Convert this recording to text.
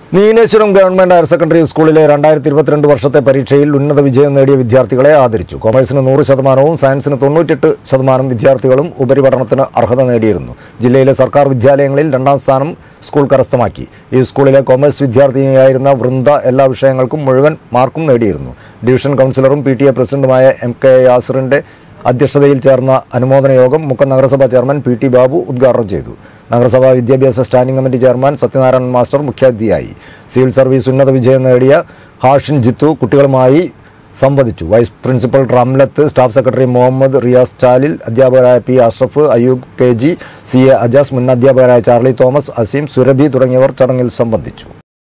Nileshwaram government higher secondary സ്കൂളിലെ രണ്ടായിരത്തി ഇരുപത്തിരണ്ട് വർഷത്തെ പരീക്ഷയിൽ ഉന്നത വിജയം നേടിയ വിദ്യാർത്ഥികളെ ആദരിച്ചു കൊമേഴ്സിന് നൂറ് ശതമാനവും സയൻസിന് തൊണ്ണൂറ്റെട്ട് ശതമാനം വിദ്യാർത്ഥികളും ഉപരിപഠനത്തിന് അർഹത നേടിയിരുന്നു ജില്ലയിലെ സർക്കാർ വിദ്യാലയങ്ങളിൽ രണ്ടാം സ്ഥാനം സ്കൂൾ കരസ്ഥമാക്കി ഈ സ്കൂളിലെ കൊമേഴ്സ് വിദ്യാർത്ഥിനിയായിരുന്ന വൃന്ദ എല്ലാ വിഷയങ്ങൾക്കും മുഴുവൻ മാർക്കും നേടിയിരുന്നു ഡിവിഷൻ കൗൺസിലറും പി ടി എ പ്രസിഡന്റുമായ എം കെ യാസിറിന്റെ അധ്യക്ഷതയിൽ ചേർന്ന അനുമോദന യോഗം മുക്കം നഗരസഭാ ചെയർമാൻ പി ടി ബാബു ഉദ്ഘാടനം ചെയ്തു നഗരസഭാ വിദ്യാഭ്യാസ standing committee chairman Sathyanarayanan master മുഖ്യാതിഥിയായി സിവിൽ സർവീസ് ഉന്നത വിജയം നേടിയ ഹാഷിൻ ജിത്തു കുട്ടികളുമായി സംവദിച്ചു vice principal Ramlath staff secretary Muhammad Riyas Chalil അധ്യാപകരായ P Ashraf Ayyub K G C A Ajas മുൻ അധ്യാപകരായ ചാർലി തോമസ് അസീം സുരഭി തുടങ്ങിയവർ ചടങ്ങിൽ സംബന്ധിച്ചു